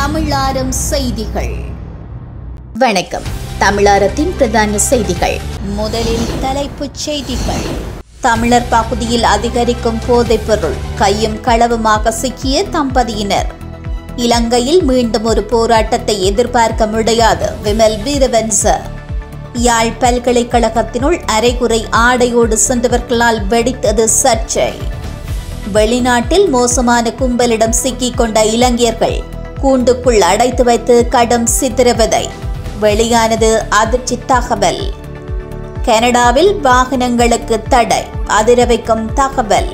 தமிழாரம் செய்திகள் வணக்கம் தமிழாரத்தின் பிரதான செய்திகள் முதலில் தலைப்புச் செய்திகள் தமிழர் பகுதியில் அதிகரிக்கும் போதைப்பொருள் கையும் களவுமாக சிக்கிய தம்பதியினர் இலங்கையில் மீண்டும் ஒரு போராட்டத்தை எதிர்பார்க்க முடியாது விமல் வீரவன்ச யாழ் பல்கலைக்கழகத்தினுள் அரைகுறை ஆடையோடு சென்றவர்களால் வெடித்தது சர்ச்சை வெளிநாட்டில் மோசமான கும்பலிடம் சிக்கிக் கொண்ட இளைஞர்கள் கூண்டுக்குள் அடைத்து வைத்து கடும் சித்திரவதை வெளியானது அதிர்ச்சி தகவல் கனடாவில் வாகனங்களுக்கு தடை அதிர வைக்கும் தகவல்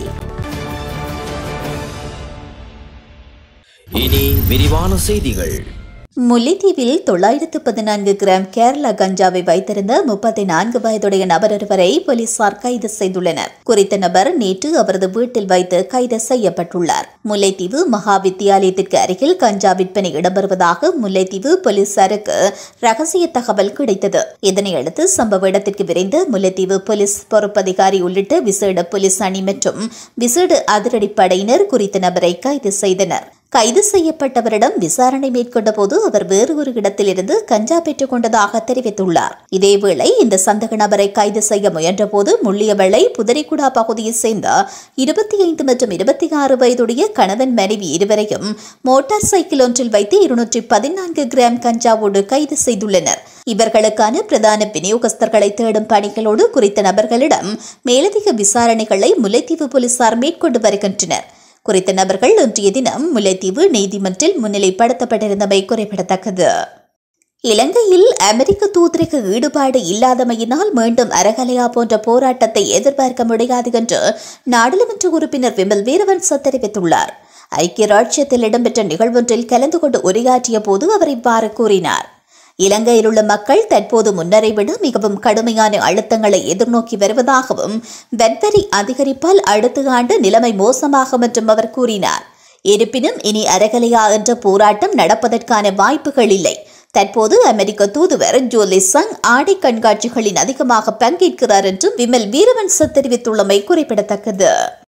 இனி விரிவான செய்திகள் முல்லைத்தீவில் தொள்ளாயிரத்து பதினான்கு கிராம் கேரளா கஞ்சாவை வைத்திருந்த முப்பத்தி நான்கு வயதுடைய நபர் ஒருவரை போலீசார் கைது செய்துள்ளனர் குறித்த நபர் நேற்று அவரது வீட்டில் வைத்து கைது செய்யப்பட்டுள்ளார் முல்லைத்தீவு மகா வித்தியாலயத்திற்கு அருகில் கஞ்சா விற்பனை இடம்பெறுவதாக முல்லைத்தீவு போலீசாருக்கு ரகசிய தகவல் கிடைத்தது இதனையடுத்து சம்பவ இடத்திற்கு விரைந்த முல்லைத்தீவு போலீஸ் பொறுப்பதிகாரி உள்ளிட்ட விசேட போலீஸ் அணி மற்றும் விசேட அதிரடிப்படையினர் குறித்த நபரை கைது செய்தனர் கைது செய்யப்பட்டவரிடம் விசாரணை மேற்கொண்ட போது அவர் வேறு ஒரு இடத்திலிருந்து கஞ்சா பெற்றுக் கொண்டதாக தெரிவித்துள்ளார் இதேவேளை இந்த சந்தக நபரை கைது செய்ய முயன்றபோது முள்ளியவளை புதரிக்குடா பகுதியைச் சேர்ந்த இருபத்தி ஐந்து மற்றும் இருபத்தி ஆறு வயதுடைய கணவன் மனைவி இருவரையும் மோட்டார் சைக்கிள் ஒன்றில் வைத்து இருநூற்றி பதினான்கு கிராம் கஞ்சாவோடு கைது செய்துள்ளனர் இவர்களுக்கான பிரதான விநியோகஸ்தர்களை தேடும் பணிகளோடு குறித்த நபர்களிடம் மேலதிக விசாரணைகளை முல்லைத்தீவு போலீசார் மேற்கொண்டு வருகின்றனர் குறித்த நபர்கள் இன்றைய தினம் முல்லைத்தீவு நீதிமன்றில் முன்னிலைப்படுத்தப்பட்டிருந்தமை குறிப்பிடத்தக்கது இலங்கையில் அமெரிக்க தூதரக ஈடுபாடு இல்லாதமையினால் மீண்டும் அரகலையா போன்ற போராட்டத்தை எதிர்பார்க்க முடியாது என்று நாடாளுமன்ற உறுப்பினர் விமல் வீரவன்ச தெரிவித்துள்ளார் ஐக்கிய ராஜ்யத்தில் இடம்பெற்ற நிகழ்வொன்றில் கலந்து கொண்டு உரையாற்றிய போது அவர் இவ்வாறு கூறினார் இலங்கையில் உள்ள மக்கள் தற்போது முன்னரை விட மிகவும் கடுமையான அழுத்தங்களை எதிர்நோக்கி வருவதாகவும் வெட்வரி அதிகரிப்பால் அடுத்த ஆண்டு நிலைமை மோசமாகும் என்றும் அவர் கூறினார் இருப்பினும் இனி அரகலையா என்ற போராட்டம் நடப்பதற்கான வாய்ப்புகள் இல்லை தற்போது அமெரிக்க தூதுவர் ஜோலி சங் ஆடை கண்காட்சிகளில் அதிகமாக பங்கேற்கிறார் என்றும் விமல் வீரவன்ச தெரிவித்துள்ளமை குறிப்பிடத்தக்கது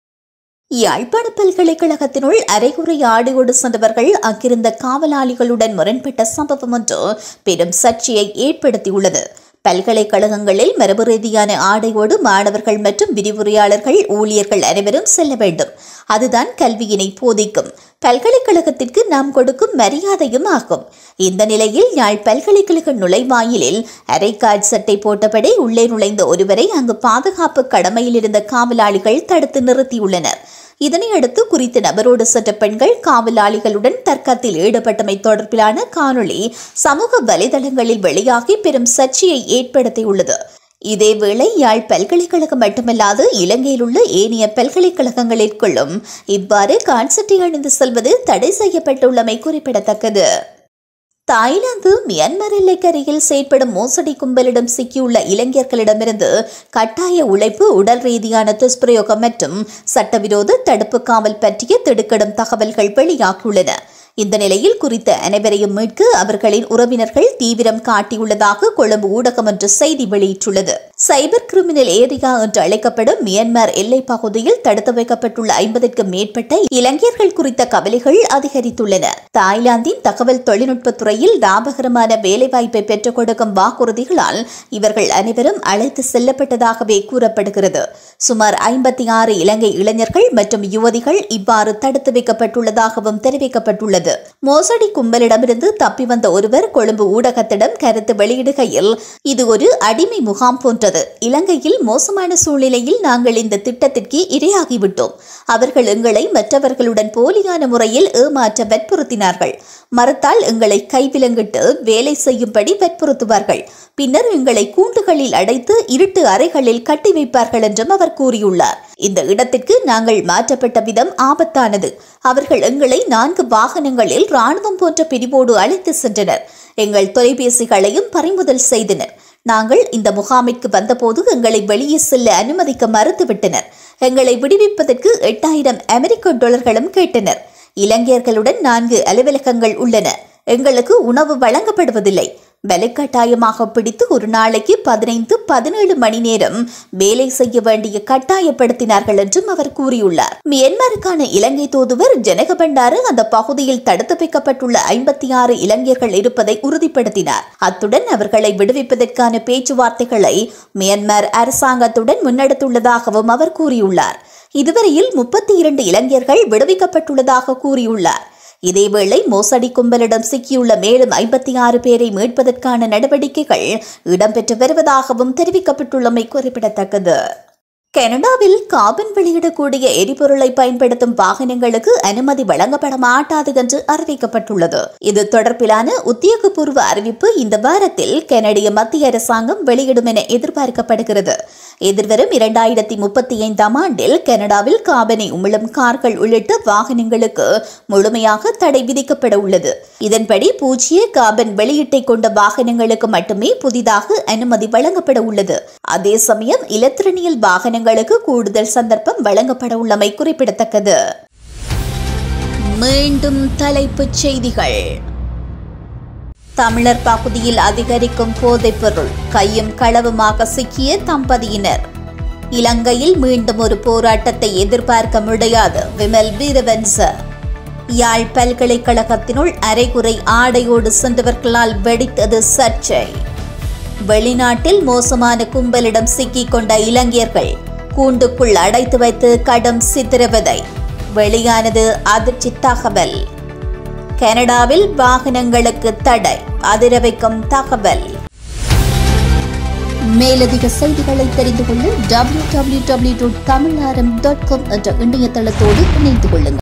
யாழ்ப்பாண பல்கலைக்கழகத்தினுள் அரைகுறை ஆடையோடு சென்றவர்கள் அங்கிருந்த காவலாளிகளுடன் முரண்பட்ட சம்பவம் ஒன்று பெரும் சர்ச்சையை ஏற்படுத்தியுள்ளது பல்கலைக்கழகங்களில் மரபு ரீதியான ஆடையோடு மாணவர்கள் மற்றும் விரிவுரையாளர்கள் ஊழியர்கள் அனைவரும் செல்ல வேண்டும் அதுதான் கல்வியினை போதிக்கும் பல்கலைக்கழகத்திற்கு நாம் கொடுக்கும் மரியாதையும் ஆகும் இந்த நிலையில் யாழ் பல்கலைக்கழக நுழைவாயிலில் அரைக்கால் சட்டை போட்டபடி உள்ளே நுழைந்த ஒருவரை அங்கு பாதுகாப்பு கடமையில் இருந்த காவலாளிகள் தடுத்து நிறுத்தியுள்ளனர் இதனையடுத்து குறித்த நபரோடு சென்ற பெண்கள் காவலாளிகளுடன் தர்க்கத்தில் ஈடுபட்டமை தொடர்பிலான காணொளி சமூக வலைதளங்களில் வெளியாகி பெரும் சர்ச்சையை ஏற்படுத்தியுள்ளது இதேவேளை யாழ் பல்கலைக்கழகம் மட்டுமல்லாது இலங்கையில் உள்ள ஏனைய பல்கலைக்கழகங்களிற்குள்ளும் இவ்வாறு கான்செப்டை அணிந்து செல்வது தடை செய்யப்பட்டுள்ளமை குறிப்பிடத்தக்கது தாய்லாந்து மியான்மர் எல்லைக்கரையில் செயற்படும் மோசடி கும்பலிடம் சிக்கியுள்ள இளைஞர்களிடமிருந்து கட்டாய உழைப்பு உடல் ரீதியான துஷ்பிரயோகம் மற்றும் சட்டவிரோத தடுப்பு காவல் பற்றிய திடுக்கிடும் தகவல்கள் வெளியாகியுள்ளன இந்த நிலையில் குறித்த அனைவரையும் மீட்க அவர்களின் உறவினர்கள் தீவிரம் காட்டியுள்ளதாக கொழும்பு ஊடகம் ஒன்று செய்தி வெளியிட்டுள்ளது சைபர் கிரிமினல் ஏரியா என்று அழைக்கப்படும் மியான்மர் எல்லைப் பகுதியில் தடுத்து வைக்கப்பட்டுள்ள ஐம்பதுக்கும் மேற்பட்ட இளைஞர்கள் குறித்த கவலைகள் அதிகரித்துள்ளன தாய்லாந்தின் தகவல் தொழில்நுட்பத் துறையில் லாபகரமான வேலைவாய்ப்பை பெற்றுக் கொடுக்கும் வாக்குறுதிகளால் இவர்கள் அனைவரும் அழைத்து செல்லப்பட்டதாகவே கூறப்படுகிறது சுமார் ஐம்பத்தி ஆறு இலங்கை இளைஞர்கள் மற்றும் யுவதிகள் இவ்வாறு தடுத்து வைக்கப்பட்டுள்ளதாகவும் தெரிவிக்கப்பட்டுள்ளது மோசடி கும்பலிடமிருந்து தப்பி வந்த ஒருவர் கொழும்பு ஊடகத்திடம் கருத்து வெளியிடுகையில் இது ஒரு அடிமை முகாம் போன்றது இலங்கையில் மோசமான சூழ்நிலையில் நாங்கள் இந்த திட்டத்திற்கு இரையாகிவிட்டோம் அவர்கள் எங்களை மற்றவர்களுடன் போலியான முறையில் ஏமாற்ற வற்புறுத்தினார்கள் மறுத்தால் எங்களை கைவிலங்கிட்டு வேலை செய்யும்படி வற்புறுத்துவார்கள் பின்னர் எங்களை கூண்டுகளில் அடைத்து இருட்டு அறைகளில் கட்டி வைப்பார்கள் என்றும் அவர் கூறியுள்ளார் இந்த இடத்திற்கு நாங்கள் மாற்றப்பட்ட விதம் ஆபத்தானது அவர்கள் எங்களை நான்கு வாகனங்களில் ராணுவம் போன்ற பிரிவோடு அழைத்து சென்றனர் எங்கள் தொலைபேசிகளையும் பறிமுதல் செய்தனர் நாங்கள் இந்த முகாமிற்கு வந்தபோது எங்களை வெளியே செல்ல அனுமதிக்க மறுத்துவிட்டனர் எங்களை விடுவிப்பதற்கு எட்டாயிரம் அமெரிக்க டாலர்களும் கேட்டனர் இலங்கையர்களுடன் நான்கு அலுவலகங்கள் உள்ளன எங்களுக்கு உணவு வழங்கப்படுவதில்லை வலுக்கட்டாயமாக பிடித்து ஒரு நாளைக்கு பதினைந்து பதினேழு மணி நேரம் வேலை செய்ய வேண்டிய கட்டாயப்படுத்தினார்கள் என்றும் அவர் கூறியுள்ளார் மியன்மாருக்கான இலங்கை தூதுவர் ஜனக பண்டாரு அந்த பகுதியில் தடுத்து வைக்கப்பட்டுள்ள ஐம்பத்தி ஆறு இளைஞர்கள் இருப்பதை உறுதிப்படுத்தினார் அத்துடன் அவர்களை விடுவிப்பதற்கான பேச்சுவார்த்தைகளை மியன்மார் அரசாங்கத்துடன் முன்னெடுத்துள்ளதாகவும் அவர் கூறியுள்ளார் இதுவரையில் முப்பத்தி இரண்டு இளைஞர்கள் விடுவிக்கப்பட்டுள்ளதாக கூறியுள்ளார் இதேவேளை மோசடி கும்பலிடம் சிக்கியுள்ள மேலும் ஐம்பத்தி ஆறு பேரை மீட்பதற்கான நடவடிக்கைகள் இடம்பெற்று வருவதாகவும் தெரிவிக்கப்பட்டுள்ளமை குறிப்பிடத்தக்கது கனடாவில் காபன் வெளியிடக்கூடிய எரிபொருளை பயன்படுத்தும் வாகனங்களுக்கு அனுமதி வழங்கப்பட மாட்டாது என்று அறிவிக்கப்பட்டுள்ளது இது தொடர்பிலான உத்தியோகபூர்வ அறிவிப்பு இந்த வாரத்தில் கனடிய மத்திய அரசாங்கம் வெளியிடும் என எதிர்பார்க்கப்படுகிறது எதிர்வரும் இரண்டாயிரத்தி முப்பத்தி ஐந்தாம் ஆண்டில் கனடாவில் காபனை உமிழும் கார்கள் உள்ளிட்ட வாகனங்களுக்கு முழுமையாக தடை விதிக்கப்பட உள்ளது இதன்படி பூஜ்ய காபன் வெளியீட்டை கொண்ட வாகனங்களுக்கு மட்டுமே புதிதாக அனுமதி வழங்கப்பட உள்ளது அதே சமயம் இலத்திரனியல் வாகனங்களுக்கு கூடுதல் சந்தர்ப்பம் வழங்கப்பட உள்ளமை குறிப்பிடத்தக்கது மீண்டும் தலைப்புச் செய்திகள் தமிழர் பகுதியில் அதிகரிக்கும் போதைப்பொருள் கையும் களவுமாக சிக்கிய தம்பதியினர் இலங்கையில் மீண்டும் ஒரு போராட்டத்தை எதிர்பார்க்க முடியாது விமல் வீரவன்ச யாழ் பல்கலைக்கழகத்தினுள் அரைகுறை ஆடையோடு சென்றவர்களால் வெடித்தது சர்ச்சை வெளிநாட்டில் மோசமான கும்பலிடம் சிக்கிக் கொண்ட இளைஞர்கள் கூண்டுக்குள் அடைத்து வைத்து கடும் சித்திரவதை வெளியானது அதிர்ச்சி தகவல் கனடாவில் வாகனங்களுக்கு தடை அதிர வைக்கும் தகவல் மேலதிக செய்திகளை தெரிந்து கொள்ள W W W dot Tamilaram dot com என்ற இணையதளத்தோடு இணைந்து கொள்ளுங்கள்